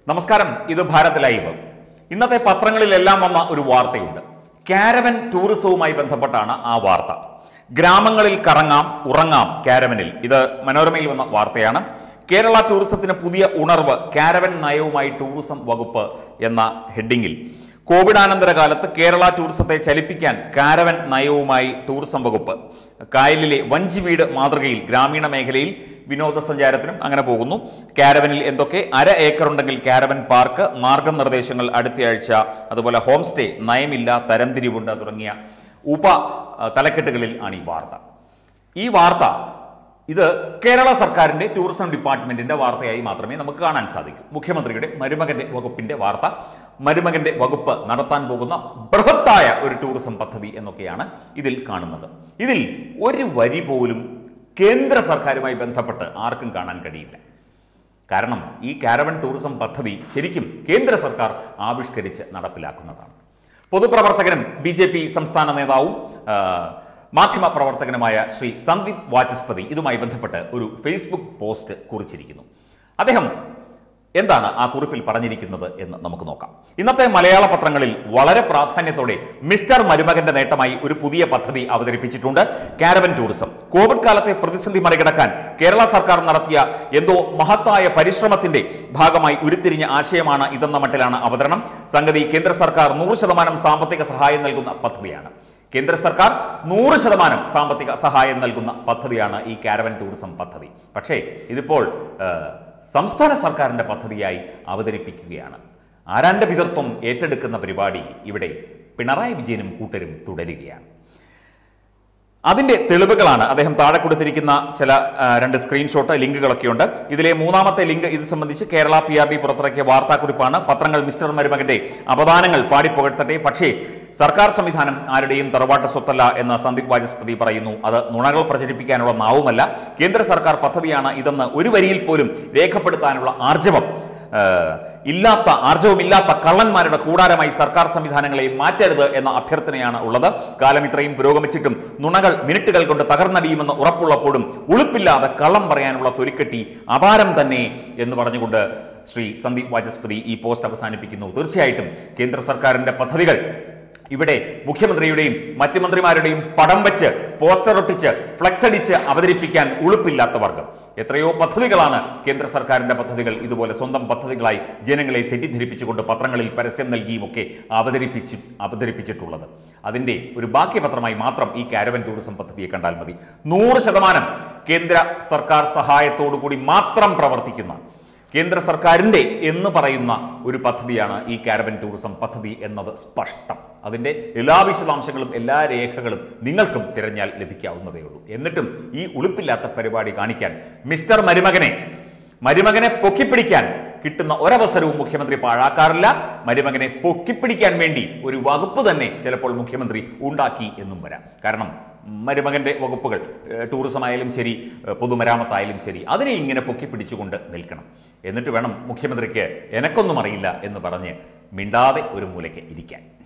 നമസ്കാരം ഇത് ഭാരത് ലൈവ് ഇന്നത്തെ പത്രങ്ങളിലെല്ലാം വന്ന ഒരു വാർത്തയുണ്ട് കാരവൻ ടൂറിസവുമായി ബന്ധപ്പെട്ടാണ് ആ വാർത്ത ഗ്രാമങ്ങളിൽ കറങ്ങാം ഉറങ്ങാം കാരവനിൽ ഇത് മനോരമയിൽ വന്ന വാർത്തയാണ് കേരള ടൂറിസത്തിന് പുതിയ ഉണർവ് കാരവൻ നയവുമായി ടൂറിസം വകുപ്പ് എന്ന ഹെഡിങ്ങിൽ കോവിഡാനന്തര കാലത്ത് കേരള ടൂറിസത്തെ ചലിപ്പിക്കാൻ കാരവൻ നയവുമായി ടൂറിസം വകുപ്പ് കായലിലെ വഞ്ചിവീട് മാതൃകയിൽ ഗ്രാമീണ മേഖലയിൽ വിനോദസഞ്ചാരത്തിനും അങ്ങനെ പോകുന്നു കാരവനിൽ എന്തൊക്കെ അര ഏക്കർ ഉണ്ടെങ്കിൽ കാരവൻ പാർക്ക് മാർഗനിർദ്ദേശങ്ങൾ അടുത്തയാഴ്ച അതുപോലെ ഹോം സ്റ്റേ നയമില്ല തരംതിരിവുണ്ട് തുടങ്ങിയ ഉപ അഹ്, തലക്കെട്ടുകളിൽ ആണ് ഈ വാർത്ത ഈ വാർത്ത ഇത് കേരള സർക്കാരിന്റെ ടൂറിസം ഡിപ്പാർട്ട്മെന്റിന്റെ വാർത്തയായി മാത്രമേ നമുക്ക് കാണാൻ സാധിക്കൂ മുഖ്യമന്ത്രിയുടെ മരുമകന്റെ വകുപ്പിന്റെ വാർത്ത മരുമകന്റെ വകുപ്പ് നടത്താൻ പോകുന്ന ബൃഹത്തായ ഒരു ടൂറിസം പദ്ധതി എന്നൊക്കെയാണ് ഇതിൽ കാണുന്നത് ഇതിൽ ഒരു വരി പോലും കേന്ദ്ര സർക്കാരുമായി ബന്ധപ്പെട്ട് ആർക്കും കാണാൻ കഴിയില്ല കാരണം ഈ കാരവൻ ടൂറിസം പദ്ധതി ശരിക്കും കേന്ദ്ര സർക്കാർ ആവിഷ്കരിച്ച് നടപ്പിലാക്കുന്നതാണ് പൊതുപ്രവർത്തകനും ബി ജെ പി സംസ്ഥാന നേതാവും ആ, മാധ്യമ പ്രവർത്തകനുമായ ശ്രീ സന്ദീപ് വാചസ്പതി ഇതുമായി ബന്ധപ്പെട്ട് ഒരു ഫേസ്ബുക്ക് പോസ്റ്റ് കുറിച്ചിരിക്കുന്നു അദ്ദേഹം എന്താണ് ആ കുറിപ്പിൽ പറഞ്ഞിരിക്കുന്നത് എന്ന് നമുക്ക് നോക്കാം ഇന്നത്തെ മലയാള പത്രങ്ങളിൽ വളരെ പ്രാധാന്യത്തോടെ മിസ്റ്റർ മരുമകന്റെ നേട്ടമായി ഒരു പുതിയ പദ്ധതി അവതരിപ്പിച്ചിട്ടുണ്ട് കാരവൻ ടൂറിസം കോവിഡ് കാലത്തെ പ്രതിസന്ധി മറികടക്കാൻ കേരള സർക്കാർ നടത്തിയ എന്തോ മഹത്തായ പരിശ്രമത്തിന്റെ ഭാഗമായി ഉരുത്തിരിഞ്ഞ ആശയമാണ് ഇതെന്ന മട്ടിലാണ് അവതരണം സംഗതി കേന്ദ്ര സർക്കാർ നൂറ് ശതമാനം സാമ്പത്തിക സഹായം നൽകുന്ന പദ്ധതിയാണ് കേന്ദ്ര സർക്കാർ നൂറ് ശതമാനം സാമ്പത്തിക സഹായം നൽകുന്ന പദ്ധതിയാണ് ഈ കാരവൻ ടൂറിസം പദ്ധതി പക്ഷേ ഇതിപ്പോൾ ഏഹ്, സംസ്ഥാന സർക്കാരിന്റെ പദ്ധതിയായി അവതരിപ്പിക്കുകയാണ് ആരാന്റെ പിതൃത്വം ഏറ്റെടുക്കുന്ന പരിപാടി ഇവിടെ പിണറായി വിജയനും കൂട്ടരും തുടരുകയാണ് അതിന്റെ തെളിവുകളാണ് അദ്ദേഹം താഴെ കൊടുത്തിരിക്കുന്ന ചില ആ, രണ്ട് സ്ക്രീൻഷോട്ട് ലിങ്കുകളൊക്കെ ഉണ്ട് ഇതിലെ മൂന്നാമത്തെ ലിങ്ക് ഇത് സംബന്ധിച്ച് കേരള പി ആർ ഡി പുറത്തിറക്കിയ വാർത്താക്കുറിപ്പാണ് പത്രങ്ങൾ മിസ്റ്റർ മരുമകന്റെ അപദാനങ്ങൾ പാടിപ്പുകഴ്ത്തട്ടെ പക്ഷേ സർക്കാർ സംവിധാനം ആരുടെയും തറവാട്ട് സ്വത്തല്ല എന്ന് സന്ദീപ് വാചസ്പതി പറയുന്നു അത് നുണകൾ പ്രചരിപ്പിക്കാനുള്ള നാവുമല്ല കേന്ദ്ര സർക്കാർ പദ്ധതിയാണ് ഇതെന്ന് ഒരു വരിയിൽ പോലും രേഖപ്പെടുത്താനുള്ള ആർജവം ഏഹ്, ഇല്ലാത്ത ആർജവമില്ലാത്ത കള്ളന്മാരുടെ കൂടാരമായി സർക്കാർ സംവിധാനങ്ങളെ മാറ്റരുത് എന്ന അഭ്യർത്ഥനയാണ് ഉള്ളത് കാലം ഇത്രയും പുരോഗമിച്ചിട്ടും നുണകൾ മിനിറ്റുകൾ കൊണ്ട് തകർന്നടിയുമെന്ന് ഉറപ്പുള്ളപ്പോഴും ഉളുപ്പില്ലാതെ കള്ളം പറയാനുള്ള തൊലിക്കെട്ടി അപാരം തന്നെ എന്ന് പറഞ്ഞുകൊണ്ട് ശ്രീ സന്ദീപ് വാചസ്പതി ഈ പോസ്റ്റ് അവസാനിപ്പിക്കുന്നു തീർച്ചയായിട്ടും കേന്ദ്ര സർക്കാരിന്റെ പദ്ധതികൾ ഇവിടെ മുഖ്യമന്ത്രിയുടെയും മറ്റു മന്ത്രിമാരുടെയും പടം വെച്ച് പോസ്റ്റർ ഒട്ടിച്ച് ഫ്ലക്സ് അടിച്ച് അവതരിപ്പിക്കാൻ ഉളുപ്പില്ലാത്ത വർഗം എത്രയോ പദ്ധതികളാണ് കേന്ദ്ര സർക്കാരിന്റെ പദ്ധതികൾ ഇതുപോലെ സ്വന്തം പദ്ധതികളായി ജനങ്ങളെ തെറ്റിദ്ധരിപ്പിച്ചുകൊണ്ട് പത്രങ്ങളിൽ പരസ്യം നൽകിയുമൊക്കെ അവതരിപ്പിച്ച് അവതരിപ്പിച്ചിട്ടുള്ളത് അതിന്റെ ഒരു ബാക്കി പത്രമായി മാത്രം ഈ കാരവൻ ടൂറിസം പദ്ധതിയെ കണ്ടാൽ മതി നൂറ് ശതമാനം കേന്ദ്ര സർക്കാർ സഹായത്തോടു കൂടി മാത്രം പ്രവർത്തിക്കുന്ന കേന്ദ്ര സർക്കാരിന്റെ എന്ന് പറയുന്ന ഒരു പദ്ധതിയാണ് ഈ കാരവൻ ടൂറിസം പദ്ധതി എന്നത് സ്പഷ്ടം അതിന്റെ എല്ലാ വിശദാംശങ്ങളും എല്ലാ രേഖകളും നിങ്ങൾക്കും തിരഞ്ഞാൽ ലഭിക്കാവുന്നതേ ഉള്ളൂ എന്നിട്ടും ഈ ഉളുപ്പില്ലാത്ത പരിപാടി കാണിക്കാൻ മിസ്റ്റർ മരുമകനെ മരുമകനെ പൊക്കിപ്പിടിക്കാൻ കിട്ടുന്ന ഒരവസരവും മുഖ്യമന്ത്രി പാഴാക്കാറില്ല മരുമകനെ പൊക്കിപ്പിടിക്കാൻ വേണ്ടി ഒരു വകുപ്പ് തന്നെ ചിലപ്പോൾ മുഖ്യമന്ത്രി ഉണ്ടാക്കി എന്നും വരാം കാരണം മരുമകന്റെ വകുപ്പുകൾ ഏഹ്, ടൂറിസം ആയാലും ശരി ഏഹ്, പൊതുമരാമത്തായാലും ശരി അതിനെ ഇങ്ങനെ പൊക്കിപ്പിടിച്ചുകൊണ്ട് നിൽക്കണം എന്നിട്ട് വേണം മുഖ്യമന്ത്രിക്ക് എനക്കൊന്നും അറിയില്ല എന്ന് പറഞ്ഞ് മിണ്ടാതെ ഒരു മൂലയ്ക്ക് ഇരിക്കാൻ